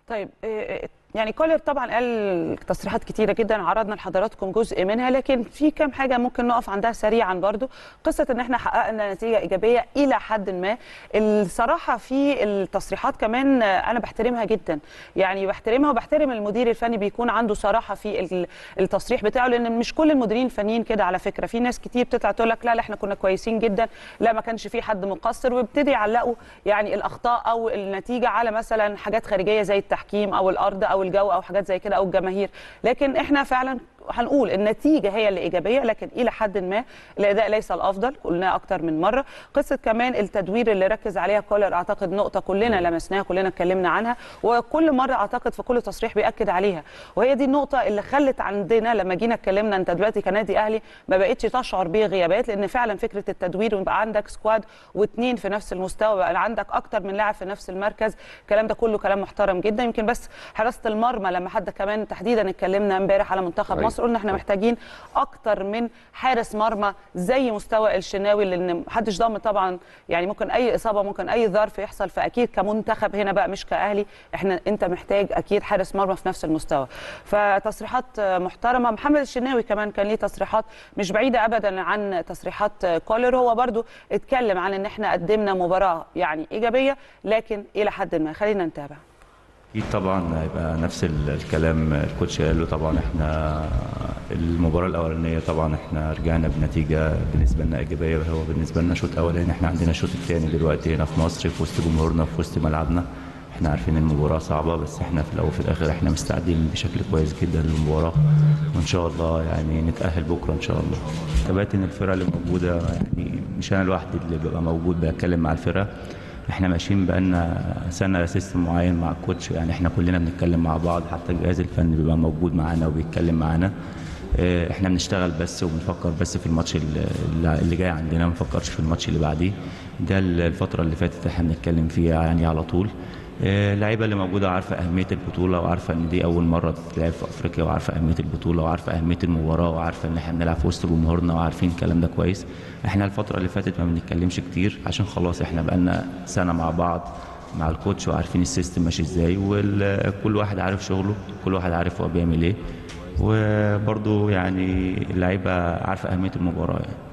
طيب إيه، يعني كولر طبعا قال تصريحات كتيره جدا عرضنا لحضراتكم جزء منها لكن في كام حاجه ممكن نقف عندها سريعا برضو قصه ان احنا حققنا نتيجه ايجابيه الى حد ما الصراحه في التصريحات كمان انا بحترمها جدا يعني بحترمها وبحترم المدير الفني بيكون عنده صراحه في ال- التصريح بتاعه لان مش كل المديرين الفنيين كده على فكره في ناس كتير بتطلع تقول لك لا لا احنا كنا كويسين جدا لا ما كانش في حد مقصر ويبتدي يعلقوا يعني الاخطاء او النتيجه على مثلا حاجات خارجيه زي التحكيم او الارض او الجو او حاجات زي كده او الجماهير لكن احنا فعلا هنقول النتيجه هي اللي ايجابيه لكن الى حد ما الاداء ليس الافضل قلناه اكتر من مره قصه كمان التدوير اللي ركز عليها كولر اعتقد نقطه كلنا لمسناها كلنا اتكلمنا عنها وكل مره اعتقد في كل تصريح بياكد عليها وهي دي النقطه اللي خلت عندنا لما جينا اتكلمنا انت دلوقتي كنادي اهلي ما بقتش تشعر بغيابات لان فعلا فكره التدوير ويبقى عندك سكواد واثنين في نفس المستوى بقى عندك اكتر من لاعب في نفس المركز الكلام ده كله كلام محترم جدا يمكن بس حراسه المرمى لما حد كمان تحديدا اتكلمنا امبارح على منتخب أيوة. مصر قلنا احنا محتاجين اكتر من حارس مرمى زي مستوى الشناوي لان محدش ضامن طبعا يعني ممكن اي اصابه ممكن اي ظرف يحصل فاكيد كمنتخب هنا بقى مش كاهلي احنا انت محتاج اكيد حارس مرمى في نفس المستوى فتصريحات محترمه محمد الشناوي كمان كان ليه تصريحات مش بعيده ابدا عن تصريحات كولر هو برضو اتكلم عن ان احنا قدمنا مباراه يعني ايجابيه لكن الى حد ما خلينا نتابع اكيد طبعا هيبقى نفس ال- الكلام الكوتش قاله طبعا احنا المباراه الاولانيه طبعا احنا رجعنا بنتيجه بالنسبه لنا ايجابيه هو بالنسبه لنا شوط اولاني احنا عندنا الشوط الثاني دلوقتي هنا في مصر في وسط جمهورنا في وسط ملعبنا احنا عارفين المباراه صعبه بس احنا في الاول وفي الاخر احنا مستعدين بشكل كويس جدا للمباراه وان شاء الله يعني نتاهل بكره ان شاء الله كباتن الفرقه اللي موجوده يعني مش انا لوحدي اللي ببقى موجود بتكلم مع الفرقه احنا ماشيين بقالنا سنه على سيستم معين مع الكوتش يعني احنا كلنا بنتكلم مع بعض حتى الجهاز الفني بيبقى موجود معانا وبيتكلم معانا اه، احنا بنشتغل بس وبنفكر بس في الماتش اللي اللي جاي عندنا ما بنفكرش في الماتش اللي بعديه ده الفتره اللي فاتت احنا بنتكلم فيها يعني على طول اه، اللعيبه اللي موجوده عارفه اهميه البطوله وعارفه ان دي اول مره تتلعب في افريقيا وعارفه اهميه البطوله وعارفه اهميه المباراه وعارفه ان احنا بنلعب في وسط جمهورنا وعارفين الكلام ده كويس احنا الفتره اللي فاتت ما بنتكلمش كتير عشان خلاص احنا بقالنا سنه مع بعض مع الكوتش وعارفين السيستم ماشي ازاي وكل واحد عارف شغله كل واحد عارف هو بيعمل ايه وبرضه يعني اللعيبه عارفه اهميه المباراه يعني